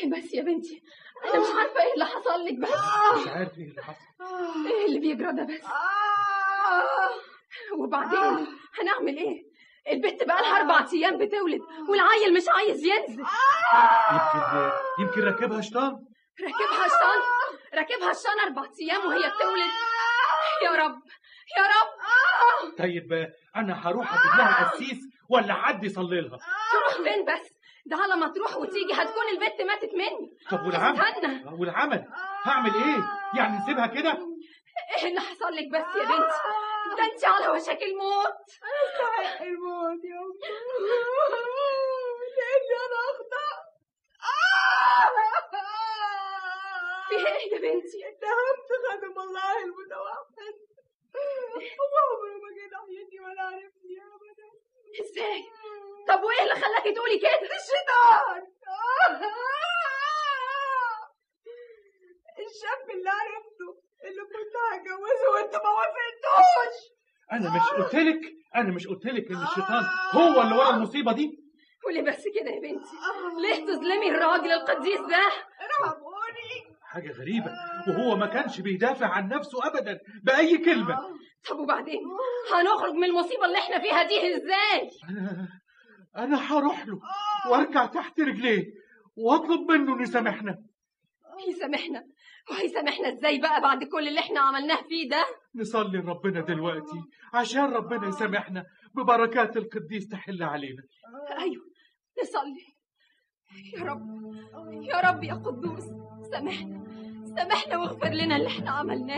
ايه بس يا بنتي انا مش عارفه ايه اللي حصل لك بس مش عارف ايه اللي حصل ايه اللي بيجرى ده بس وبعدين هنعمل ايه البت بقى لها اربع ايام بتولد والعيل مش عايز ينزل يمكن يمكن راكبها شيطان راكبها شطان راكبها شطان اربع ايام وهي بتولد يا رب يا رب طيب انا هروح اجيب لها قسيس ولا حد يصلي لها تروح فين بس ده على ما تروح وتيجي هتكون البت ماتت مني طب والعمل استنى والعمل هعمل ايه يعني نسيبها كده ايه اللي حصل لك بس يا بنتي ده انت على وشك الموت استحق الموت يا لاني انا اخطا في ايه يا بنتي اتهمت خادم الله المتوحد هو عمره ما جه ناحيتي ولا عرفني ابدا ازاي طب وايه اللي خلاكي تقولي كده الشيطان الشاب اللي عرفته اللي كنت هتجوزه وانت ما وافقتوش انا مش قلت لك انا مش قلت لك ان الشيطان هو اللي ورا المصيبه دي قولي بس كده يا بنتي ليه تظلمي الراجل القديس ده ارحموني حاجه غريبه وهو ما كانش بيدافع عن نفسه ابدا باي كلمه طب وبعدين هنخرج من المصيبه اللي احنا فيها دي ازاي انا انا هروح له واركع تحت رجليه واطلب منه انه يسامحنا يسامحنا وهيسامحنا ازاي بقى بعد كل اللي احنا عملناه فيه ده نصلي لربنا دلوقتي عشان ربنا يسامحنا ببركات القديس تحل علينا ايوه نصلي يا رب يا رب يا قدوس سامحنا سامحنا واغفر لنا اللي احنا عملناه